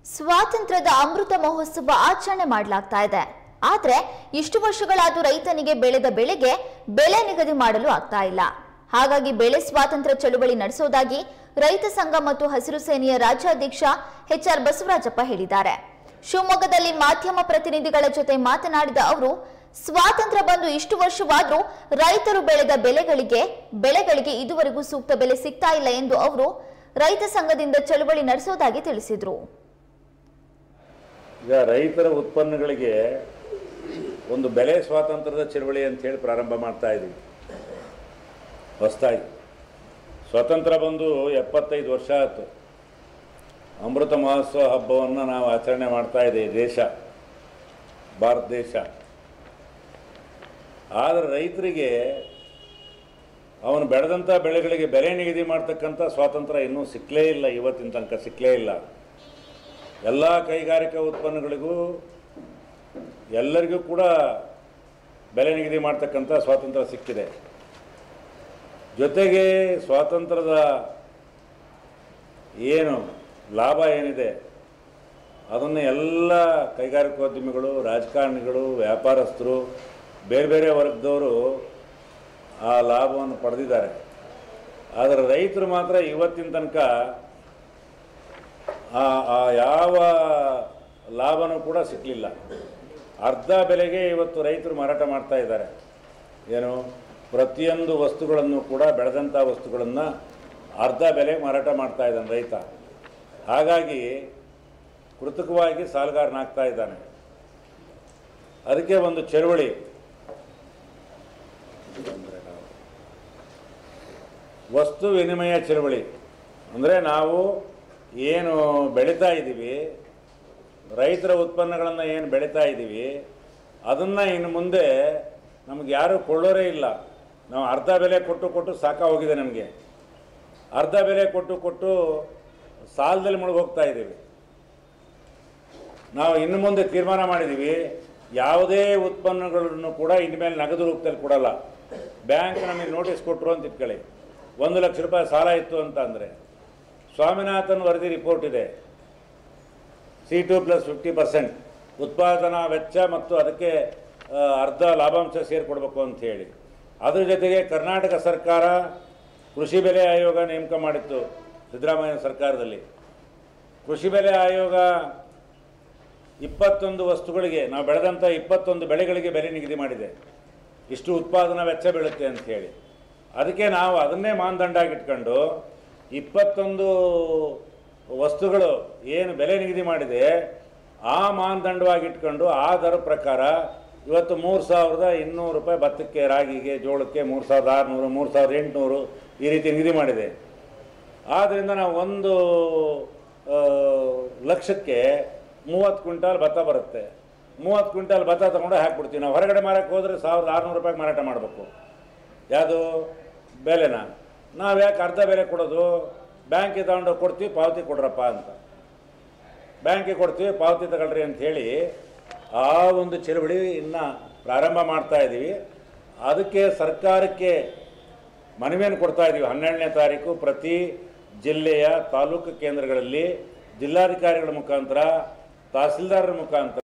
ಸ್ವಾತಂತ್ರ್ಯದ ಅಮೃತ ಮಹೋತ್ಸವ ಆಚರಣೆ ಮಾಡಲಾಗ್ತಾ ಇದೆ ಆದ್ರೆ ಇಷ್ಟು ವರ್ಷಗಳಾದ್ರೂ ರೈತನಿಗೆ ಬೆಳೆದ ಬೆಳೆಗೆ ಬೆಲೆ ನಿಗದಿ ಮಾಡಲು ಆಗ್ತಾ ಇಲ್ಲ ಹಾಗಾಗಿ ಬೆಳೆ ಸ್ವಾತಂತ್ರ್ಯ ಚಳುವಳಿ ನಡೆಸೋದಾಗಿ ರೈತ ಸಂಘ ಮತ್ತು ಹಸಿರು ಸೇನೆಯ ರಾಜ್ಯಾಧ್ಯಕ್ಷ ಎಚ್ ಆರ್ ಬಸವರಾಜಪ್ಪ ಹೇಳಿದ್ದಾರೆ ಶಿವಮೊಗ್ಗದಲ್ಲಿ ಮಾಧ್ಯಮ ಪ್ರತಿನಿಧಿಗಳ ಜೊತೆ ಮಾತನಾಡಿದ ಅವರು ಸ್ವಾತಂತ್ರ್ಯ ಬಂದು ಇಷ್ಟು ವರ್ಷವಾದ್ರೂ ರೈತರು ಬೆಳೆದ ಬೆಳೆಗಳಿಗೆ ಬೆಳೆಗಳಿಗೆ ಇದುವರೆಗೂ ಸೂಕ್ತ ಬೆಲೆ ಸಿಗ್ತಾ ಇಲ್ಲ ಎಂದು ಅವರು ರೈತ ಸಂಘದಿಂದ ಚಳುವಳಿ ನಡೆಸೋದಾಗಿ ತಿಳಿಸಿದ್ರು ಈಗ ರೈತರ ಉತ್ಪನ್ನಗಳಿಗೆ ಒಂದು ಬೆಲೆ ಸ್ವಾತಂತ್ರ್ಯದ ಚಳವಳಿ ಅಂತ ಹೇಳಿ ಪ್ರಾರಂಭ ಮಾಡ್ತಾ ಇದ್ದೀವಿ ಹೊಸದಾಗಿ ಸ್ವಾತಂತ್ರ್ಯ ಬಂದು ಎಪ್ಪತ್ತೈದು ವರ್ಷ ಆಯಿತು ಅಮೃತ ಮಹೋತ್ಸವ ಹಬ್ಬವನ್ನು ನಾವು ಆಚರಣೆ ಮಾಡ್ತಾ ಇದ್ದೀವಿ ದೇಶ ಭಾರತ ದೇಶ ಆದರೆ ರೈತರಿಗೆ ಅವನು ಬೆಳೆದಂಥ ಬೆಳೆಗಳಿಗೆ ಬೆಲೆ ನಿಗದಿ ಮಾಡ್ತಕ್ಕಂಥ ಸ್ವಾತಂತ್ರ್ಯ ಇನ್ನೂ ಸಿಕ್ಕಲೇ ಇಲ್ಲ ಇವತ್ತಿನ ತನಕ ಸಿಕ್ಕಲೇ ಇಲ್ಲ ಎಲ್ಲ ಕೈಗಾರಿಕಾ ಉತ್ಪನ್ನಗಳಿಗೂ ಎಲ್ಲರಿಗೂ ಕೂಡ ಬೆಲೆ ನಿಗದಿ ಮಾಡ್ತಕ್ಕಂಥ ಸ್ವಾತಂತ್ರ್ಯ ಸಿಕ್ಕಿದೆ ಜೊತೆಗೆ ಸ್ವಾತಂತ್ರ್ಯದ ಏನು ಲಾಭ ಏನಿದೆ ಅದನ್ನು ಎಲ್ಲ ಕೈಗಾರಿಕೋದ್ಯಮಿಗಳು ರಾಜಕಾರಣಿಗಳು ವ್ಯಾಪಾರಸ್ಥರು ಬೇರೆ ಬೇರೆ ವರ್ಗದವರು ಆ ಲಾಭವನ್ನು ಪಡೆದಿದ್ದಾರೆ ಆದರೆ ರೈತರು ಮಾತ್ರ ಇವತ್ತಿನ ತನಕ ಆ ಆ ಯಾವ ಲಾಭನೂ ಕೂಡ ಸಿಕ್ಕಲಿಲ್ಲ ಅರ್ಧ ಬೆಲೆಗೆ ಇವತ್ತು ರೈತರು ಮಾರಾಟ ಮಾಡ್ತಾ ಇದ್ದಾರೆ ಏನು ಪ್ರತಿಯೊಂದು ವಸ್ತುಗಳನ್ನು ಕೂಡ ಬೆಳೆದಂಥ ವಸ್ತುಗಳನ್ನು ಅರ್ಧ ಬೆಲೆ ಮಾರಾಟ ಮಾಡ್ತಾ ಇದ್ದಾನೆ ರೈತ ಹಾಗಾಗಿ ಕೃತಕವಾಗಿ ಸಾಲಗಾರನಾಗ್ತಾ ಇದ್ದಾನೆ ಅದಕ್ಕೆ ಒಂದು ಚಳವಳಿ ವಸ್ತು ವಿನಿಮಯ ಚಳವಳಿ ಅಂದರೆ ನಾವು ಏನು ಬೆಳೀತಾ ಇದ್ದೀವಿ ರೈತರ ಉತ್ಪನ್ನಗಳನ್ನು ಏನು ಬೆಳೀತಾ ಇದ್ದೀವಿ ಅದನ್ನು ಇನ್ನು ಮುಂದೆ ನಮಗೆ ಯಾರೂ ಕೊಳ್ಳೋರೇ ಇಲ್ಲ ನಾವು ಅರ್ಧ ಬೆಲೆ ಕೊಟ್ಟು ಕೊಟ್ಟು ಸಾಕ ಹೋಗಿದೆ ನಮಗೆ ಅರ್ಧ ಬೆಲೆ ಕೊಟ್ಟು ಕೊಟ್ಟು ಸಾಲದಲ್ಲಿ ಮುಳುಗೋಗ್ತಾ ಇದ್ದೀವಿ ನಾವು ಇನ್ನು ಮುಂದೆ ತೀರ್ಮಾನ ಮಾಡಿದ್ದೀವಿ ಯಾವುದೇ ಉತ್ಪನ್ನಗಳನ್ನು ಕೂಡ ಇನ್ಮೇಲೆ ನಗದು ರೂಪದಲ್ಲಿ ಕೊಡಲ್ಲ ಬ್ಯಾಂಕ್ ನಮಗೆ ನೋಟಿಸ್ ಕೊಟ್ಟರು ಅಂತ ಇಟ್ಕೊಳ್ಳಿ ಒಂದು ಲಕ್ಷ ರೂಪಾಯಿ ಸಾಲ ಇತ್ತು ಅಂತ ಅಂದರೆ ಸ್ವಾಮಿನಾಥನ್ ವರದಿ ರಿಪೋರ್ಟ್ ಇದೆ C two plus fifty percent ಉತ್ಪಾದನಾ ವೆಚ್ಚ ಮತ್ತು ಅದಕ್ಕೆ ಆ, ಅರ್ಧ ಲಾಭಾಂಶ ಸೇರಿಕೊಡ್ಬೇಕು ಅಂತ ಹೇಳಿ ಅದ್ರ ಜೊತೆಗೆ ಕರ್ನಾಟಕ ಸರ್ಕಾರ ಕೃಷಿ ಬೆಲೆ ಆಯೋಗ ನೇಮಕ ಮಾಡಿತ್ತು ಸಿದ್ದರಾಮಯ್ಯ ಸರ್ಕಾರದಲ್ಲಿ ಕೃಷಿ ಬೆಲೆ ಆಯೋಗ ಇಪ್ಪತ್ತೊಂದು ವಸ್ತುಗಳಿಗೆ ನಾವು ಬೆಳೆದಂಥ ಇಪ್ಪತ್ತೊಂದು ಬೆಳೆಗಳಿಗೆ ಬೆಲೆ ನಿಗದಿ ಮಾಡಿದೆ ಇಷ್ಟು ಉತ್ಪಾದನಾ ವೆಚ್ಚ ಬೀಳುತ್ತೆ ಅಂತ ಹೇಳಿ ಅದಕ್ಕೆ ನಾವು ಅದನ್ನೇ ಮಾನದಂಡಾಗಿಟ್ಕೊಂಡು ಇಪ್ಪತ್ತೊಂದು ವಸ್ತುಗಳು ಏನು ಬೆಲೆ ನಿಗದಿ ಮಾಡಿದೆ ಆ ಮಾನದಂಡವಾಗಿಟ್ಕೊಂಡು ಆ ದರ ಪ್ರಕಾರ ಇವತ್ತು ಮೂರು ಸಾವಿರದ ಇನ್ನೂರು ರೂಪಾಯಿ ಭತ್ತಕ್ಕೆ ರಾಗಿಗೆ ಜೋಳಕ್ಕೆ ಮೂರು ಸಾವಿರದ ಆರುನೂರು ಮೂರು ಸಾವಿರದ ಎಂಟುನೂರು ಈ ರೀತಿ ನಿಗದಿ ಮಾಡಿದೆ ಆದ್ದರಿಂದ ನಾವು ಒಂದು ಆ, ಲಕ್ಷಕ್ಕೆ ಮೂವತ್ತು ಕ್ವಿಂಟಾಲ್ ಭತ್ತ ಬರುತ್ತೆ ಮೂವತ್ತು ಕ್ವಿಂಟಾಲ್ ಭತ್ತ ತೊಗೊಂಡು ಹಾಕ್ಬಿಡ್ತೀವಿ ನಾವು ಹೊರಗಡೆ ಮಾರಕ್ಕೆ ಹೋದರೆ ಸಾವಿರದ ಆರುನೂರು ರೂಪಾಯಿಗೆ ಮಾರಾಟ ಮಾಡಬೇಕು ಯಾವುದು ಬೆಲೆನ ನಾವು ಯಾಕೆ ಅರ್ಧ ಬೆಲೆ ಕೊಡೋದು ಬ್ಯಾಂಕಿಗೆ ತಗೊಂಡು ಕೊಡ್ತೀವಿ ಪಾವತಿ ಕೊಡ್ರಪ್ಪ ಅಂತ ಬ್ಯಾಂಕಿಗೆ ಕೊಡ್ತೀವಿ ಪಾವತಿ ತಗೊಳ್ರಿ ಅಂತ ಹೇಳಿ ಆ ಒಂದು ಚಳವಳಿ ಇನ್ನು ಪ್ರಾರಂಭ ಮಾಡ್ತಾ ಇದ್ದೀವಿ ಅದಕ್ಕೆ ಸರ್ಕಾರಕ್ಕೆ ಮನವಿಯನ್ನು ಕೊಡ್ತಾ ಇದ್ದೀವಿ ಹನ್ನೆರಡನೇ ತಾರೀಕು ಪ್ರತಿ ಜಿಲ್ಲೆಯ ತಾಲೂಕು ಕೇಂದ್ರಗಳಲ್ಲಿ ಜಿಲ್ಲಾಧಿಕಾರಿಗಳ ಮುಖಾಂತರ ತಹಸೀಲ್ದಾರರ ಮುಖಾಂತರ